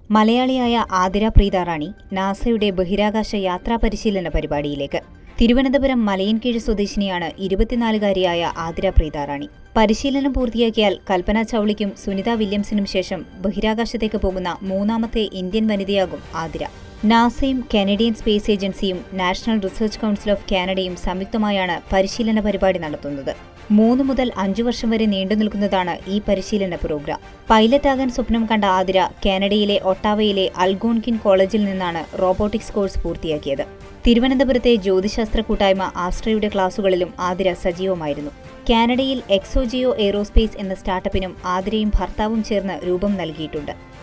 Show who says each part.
Speaker 1: മലയാളിയായ ആതിര പ്രീതാറാണി നാസയുടെ ബഹിരാകാശ യാത്രാ പരിശീലന പരിപാടിയിലേക്ക് തിരുവനന്തപുരം മലയൻകീഴ് സ്വദേശിനിയാണ് ഇരുപത്തിനാലുകാരിയായ ആതിര പ്രീതാറാണി പരിശീലനം പൂർത്തിയാക്കിയാൽ കൽപ്പന ചൌളിക്കും സുനിത വില്യംസിനും ശേഷം ബഹിരാകാശത്തേക്ക് പോകുന്ന മൂന്നാമത്തെ ഇന്ത്യൻ വനിതയാകും ആതിര നാസയും കാനഡിയൻ സ്പേസ് ഏജൻസിയും നാഷണൽ റിസർച്ച് കൌൺസിൽ ഓഫ് കാനഡയും സംയുക്തമായാണ് പരിശീലന പരിപാടി നടത്തുന്നത് മൂന്ന് മുതൽ അഞ്ചു വർഷം വരെ നീണ്ടുനിൽക്കുന്നതാണ് ഈ പരിശീലന പ്രോഗ്രാം പൈലറ്റാകാൻ സ്വപ്നം കണ്ട ആതിര കാനഡയിലെ ഒട്ടാവയിലെ അൽഗോൺകിൻ കോളേജിൽ നിന്നാണ് റോബോട്ടിക്സ് കോഴ്സ് പൂർത്തിയാക്കിയത് തിരുവനന്തപുരത്തെ ജ്യോതിശാസ്ത്ര കൂട്ടായ്മ ആസ്ട്രയുടെ ക്ലാസുകളിലും ആതിര സജീവമായിരുന്നു കാനഡയിൽ എക്സോജിയോ എയ്റോസ്പേസ് എന്ന സ്റ്റാർട്ടപ്പിനും ആതിരയും ഭർത്താവും ചേർന്ന് രൂപം നൽകിയിട്ടുണ്ട്